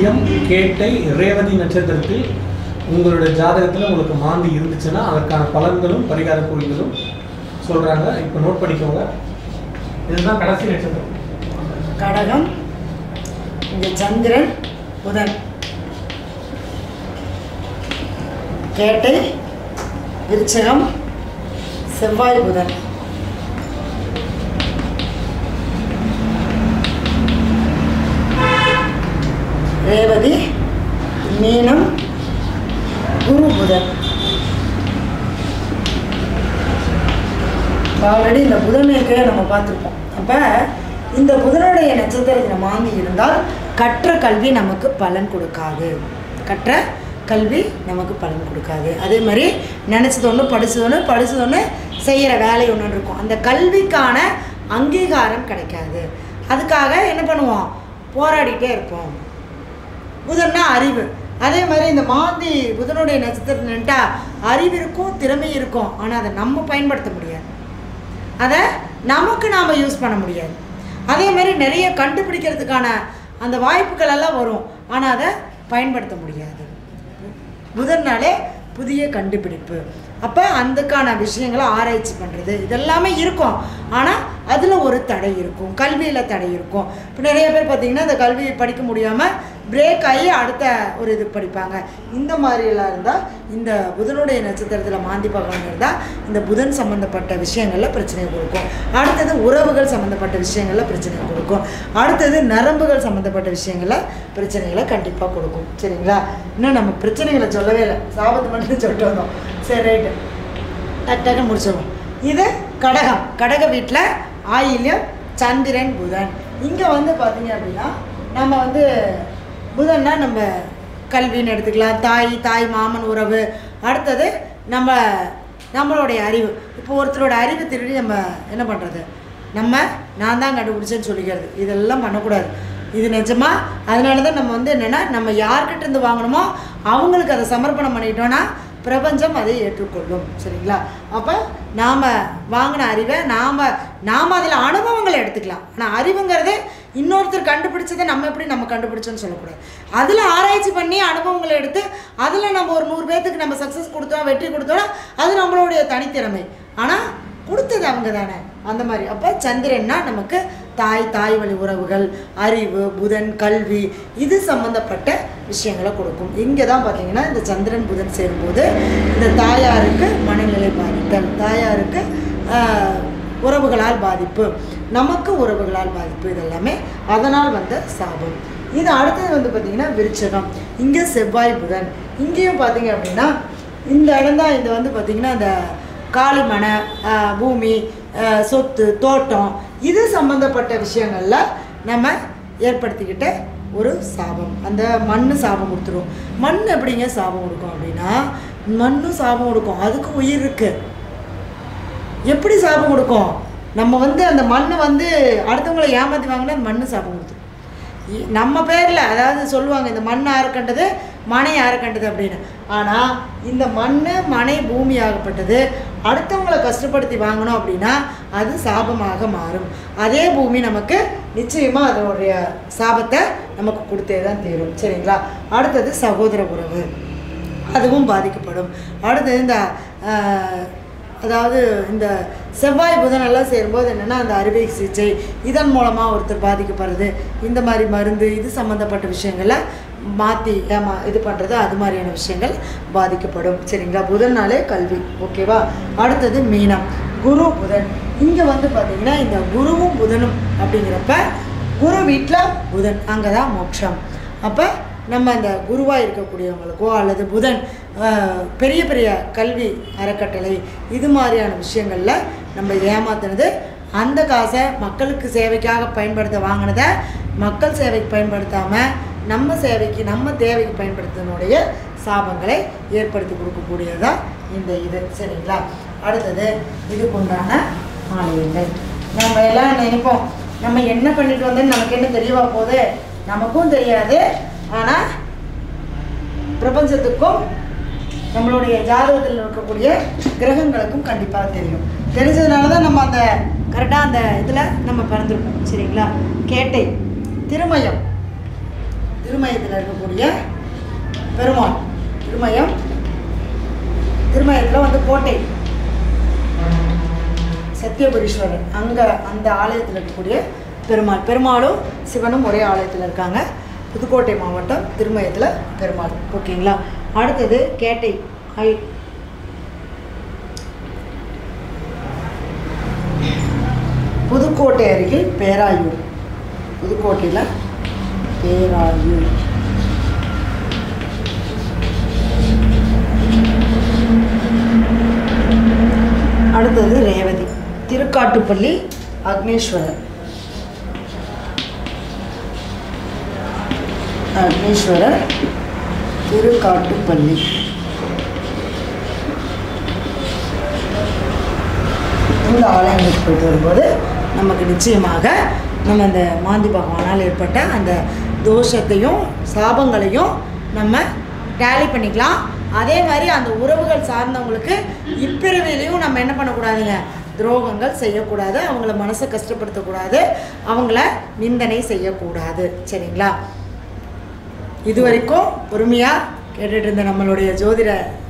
மீனம் கேட்டை ரேவதி நட்சத்திரத்தில் உங்களுடைய ஜாதகத்தில் உங்களுக்கு மாந்தி இருந்துச்சுன்னா அதற்கான பலன்களும் பரிகார குறிகளும் சொல்கிறாங்க இப்போ நோட் பண்ணிக்கோங்க இதுதான் கடைசி நட்சத்திரம் கடகம் இங்க சந்திரன் புதன் கேட்டை விருச்சகம் செவ்வாய் புதன் ரேவதி மீனம் குரு புதன் ஆல்ரெடி இந்த புதனுக்கு நம்ம பார்த்துருப்போம் அப்போ இந்த புதனுடைய நட்சத்திரத்தில் மாந்தி இருந்தால் கற்ற கல்வி நமக்கு பலன் கொடுக்காது கற்ற கல்வி நமக்கு பலன் கொடுக்காது அதே மாதிரி நினச்சது ஒன்று படிச்சது ஒன்று படிச்சது ஒன்று செய்கிற வேலை ஒன்று இருக்கும் அந்த கல்விக்கான அங்கீகாரம் கிடைக்காது அதுக்காக என்ன பண்ணுவோம் போராடிட்டே இருப்போம் புதன்னா அறிவு அதே மாதிரி இந்த மாந்தி புதனுடைய நட்சத்திரத்தில் நின்ட்டா அறிவு இருக்கும் திறமை இருக்கும் ஆனால் அதை நம்ம பயன்படுத்த முடியாது அதை நமக்கு நாம் யூஸ் பண்ண முடியாது அதே மாதிரி நிறைய கண்டுபிடிக்கிறதுக்கான அந்த வாய்ப்புகள் எல்லாம் வரும் ஆனால் அதை பயன்படுத்த முடியாது புதன்னாலே புதிய கண்டுபிடிப்பு அப்போ அதுக்கான விஷயங்களை ஆராய்ச்சி பண்ணுறது இதெல்லாமே இருக்கும் ஆனால் அதில் ஒரு தடை இருக்கும் கல்வியில் தடை இருக்கும் இப்போ நிறைய பேர் பார்த்தீங்கன்னா இந்த கல்வி படிக்க முடியாமல் பிரேக் ஆகி அடுத்த ஒரு இது படிப்பாங்க இந்த மாதிரியெல்லாம் இருந்தால் இந்த புதனுடைய நட்சத்திரத்தில் மாந்தி பகவான் இருந்தால் இந்த புதன் சம்மந்தப்பட்ட விஷயங்களில் பிரச்சனையை கொடுக்கும் அடுத்தது உறவுகள் சம்மந்தப்பட்ட விஷயங்களில் பிரச்சனையை கொடுக்கும் அடுத்தது நரம்புகள் சம்மந்தப்பட்ட விஷயங்களில் பிரச்சனைகளை கண்டிப்பாக கொடுக்கும் சரிங்களா இன்னும் நம்ம பிரச்சனைகளை சொல்லவே இல்லை சாபத்து மட்டும் சொல்லிட்டு வந்தோம் சரி ரைட்டு டக்கு டக்குன்னு முடிச்சிடுவோம் இது கடகம் கடக வீட்டில் ஆயில்யம் சந்திரன் புதன் இங்கே வந்து பார்த்தீங்க அப்படின்னா நம்ம வந்து புதன்னா நம்ம கல்வின்னு எடுத்துக்கலாம் தாய் தாய் மாமன் உறவு அடுத்தது நம்ம நம்மளுடைய அறிவு இப்போ ஒருத்தரோட அறிவு திருடி நம்ம என்ன பண்ணுறது நம்ம நான் தான் கண்டுபிடிச்சேன்னு சொல்லிக்கிறது இதெல்லாம் பண்ணக்கூடாது இது நிஜமா அதனால தான் நம்ம வந்து என்னென்னா நம்ம யார்கிட்ட இருந்து வாங்கணுமோ அவங்களுக்கு அதை சமர்ப்பணம் பண்ணிட்டோன்னா பிரபஞ்சம் அதை ஏற்றுக்கொள்ளும் சரிங்களா அப்போ நாம் வாங்கின அறிவை நாம் நாம் அதில் அனுபவங்களை எடுத்துக்கலாம் ஆனால் அறிவுங்கிறது இன்னொருத்தர் கண்டுபிடிச்சதை நம்ம எப்படி நம்ம கண்டுபிடிச்சோன்னு சொல்லக்கூடாது அதில் ஆராய்ச்சி பண்ணி அனுபவங்களை எடுத்து அதில் நம்ம ஒரு நூறு பேர்த்துக்கு நம்ம சக்ஸஸ் கொடுத்தோம் வெற்றி கொடுத்தோம்னா அது நம்மளுடைய தனித்திறமை ஆனால் கொடுத்தது அவங்க தானே அந்த மாதிரி அப்போ சந்திரன்னா நமக்கு தாய் தாய் வழி உறவுகள் அறிவு புதன் கல்வி இது சம்மந்தப்பட்ட விஷயங்களை கொடுக்கும் இங்கே தான் பார்த்தீங்கன்னா இந்த சந்திரன் புதன் சேரும்போது இந்த தாயாருக்கு மனநிலை பாதித்தல் தாயாருக்கு ஆஹ், உறவுகளால் பாதிப்பு நமக்கு உறவுகளால் பாதிப்பு இதெல்லாமே அதனால் வந்த சாபம் இது அடுத்தது வந்து பார்த்திங்கன்னா விருச்சகம் இங்கே செவ்வாய் புதன் இங்கேயும் பார்த்தீங்க அப்படின்னா இந்த இடம் தான் இந்த வந்து பார்த்திங்கன்னா இந்த காளிமனை ஆஹ், பூமி ஆஹ், சொத்து தோட்டம் இது சம்மந்தப்பட்ட விஷயங்களில் நம்ம ஏற்படுத்திக்கிட்ட ஒரு சாபம் அந்த மண் சாபம் கொடுத்துரும் மண் எப்படிங்க சாபம் கொடுக்கும் அப்படின்னா மண்ணும் சாபம் கொடுக்கும் அதுக்கு உயிர் இருக்குது எப்படி சாபம் கொடுக்கும் நம்ம வந்து அந்த மண்ணை வந்து அடுத்தவங்களை ஏமாற்றி வாங்கினா அந்த மண்ணு சாபம் கொடுத்துரும் இ- நம்ம பேரில் அதாவது சொல்லுவாங்க இந்த மண் யாருக்கண்டது மனை யாருக்கண்டது அப்படின்னு ஆனால் இந்த மண் மனை பூமி ஆகப்பட்டது அடுத்தவங்களை கஷ்டப்படுத்தி வாங்கணும் அப்படின்னா அது சாபமாக மாறும் அதே பூமி நமக்கு நிச்சயமாக அதனுடைய சாபத்தை நமக்கு கொடுத்தே தான் தீரும் சரிங்களா அடுத்தது சகோதர உறவு அதுவும் பாதிக்கப்படும் அடுத்து இந்த ஆஹ், அதாவது இந்த செவ்வாய் புதன் எல்லாம் சேரும்போது என்னென்னா அந்த அறுவை சிகிச்சை இதன் மூலமாக ஒருத்தர் பாதிக்கப்படுறது இந்த மாதிரி மருந்து இது சம்மந்தப்பட்ட விஷயங்களை மாற்றி ஏமா இது பண்ணுறது அது மாதிரியான விஷயங்கள் பாதிக்கப்படும் சரிங்களா புதன்னாலே கல்வி ஓகேவா அடுத்தது மீனம் குரு புதன் இங்கே வந்து பார்த்தீங்கன்னா இந்த குருவும் புதனும் அப்படிங்கிறப்ப குரு வீட்டில் புதன் அங்கே தான் மோட்சம் அப்போ நம்ம அந்த குருவாக இருக்கக்கூடியவங்களுக்கோ அல்லது புதன் ஆஹ், பெரிய பெரிய கல்வி அறக்கட்டளை இது மாதிரியான விஷயங்களில் நம்ம ஏமாத்துனது அந்த காசை மக்களுக்கு சேவைக்காக பயன்படுத்த வாங்கினதை மக்கள் சேவைக்கு பயன்படுத்தாமல் நம்ம சேவைக்கு நம்ம தேவைக்கு பயன்படுத்தினுடைய சாபங்களை ஏற்படுத்தி கொடுக்கக்கூடியதான் இந்த இது சரிங்களா அடுத்தது இதுக்கு உண்டான ஆலயங்கள் நம்ம எல்லாம் நினைப்போம் நம்ம என்ன பண்ணிட்டு வந்தோம்னு நமக்கு என்ன தெரியவா போகுது நமக்கும் தெரியாது ஆனால் பிரபஞ்சத்துக்கும் நம்மளுடைய ஜாதகத்தில் இருக்கக்கூடிய கிரகங்களுக்கும் கண்டிப்பாக தெரியும் தெரிஞ்சதுனால தான் நம்ம அந்த கரெக்டாக அந்த இதில் நம்ம பிறந்திருப்போம் சரிங்களா கேட்டை திருமயம் திருமயத்தில் இருக்கக்கூடிய பெருமாள் திருமயம் திருமயத்தில் வந்து கோட்டை சத்தியபுரீஸ்வரர் அங்கே அந்த ஆலயத்தில் இருக்கக்கூடிய பெருமாள் பெருமாளும் சிவனும் ஒரே ஆலயத்தில் இருக்காங்க புதுக்கோட்டை மாவட்டம் திருமயத்தில் பெருமாள் ஓகேங்களா அடுத்தது கேட்டை ஐ புதுக்கோட்டை அருகில் பேராயூர் புதுக்கோட்டையில் பேராயூர் அடுத்தது ரேவதி திருக்காட்டுப்பள்ளி அக்னீஸ்வரர் அக்னீஸ்வரர் திருக்காட்டுப்பள்ளி இந்த ஆலயங்களுக்கு போயிட்டு வரும்போது நமக்கு நிச்சயமாக நம்ம அந்த மாந்தி பகவானால் ஏற்பட்ட அந்த தோஷத்தையும் சாபங்களையும் நம்ம டேலி பண்ணிக்கலாம் அதே மாதிரி அந்த உறவுகள் சார்ந்தவங்களுக்கு இப்பிறவிலையும் நம்ம என்ன பண்ணக்கூடாதுங்க துரோகங்கள் செய்யக்கூடாது அவங்கள மனசை கஷ்டப்படுத்தக்கூடாது அவங்கள நிந்தனை செய்யக்கூடாது சரிங்களா இது வரைக்கும் பொறுமையாக கேட்டுட்டு இருந்த நம்மளுடைய ஜோதிட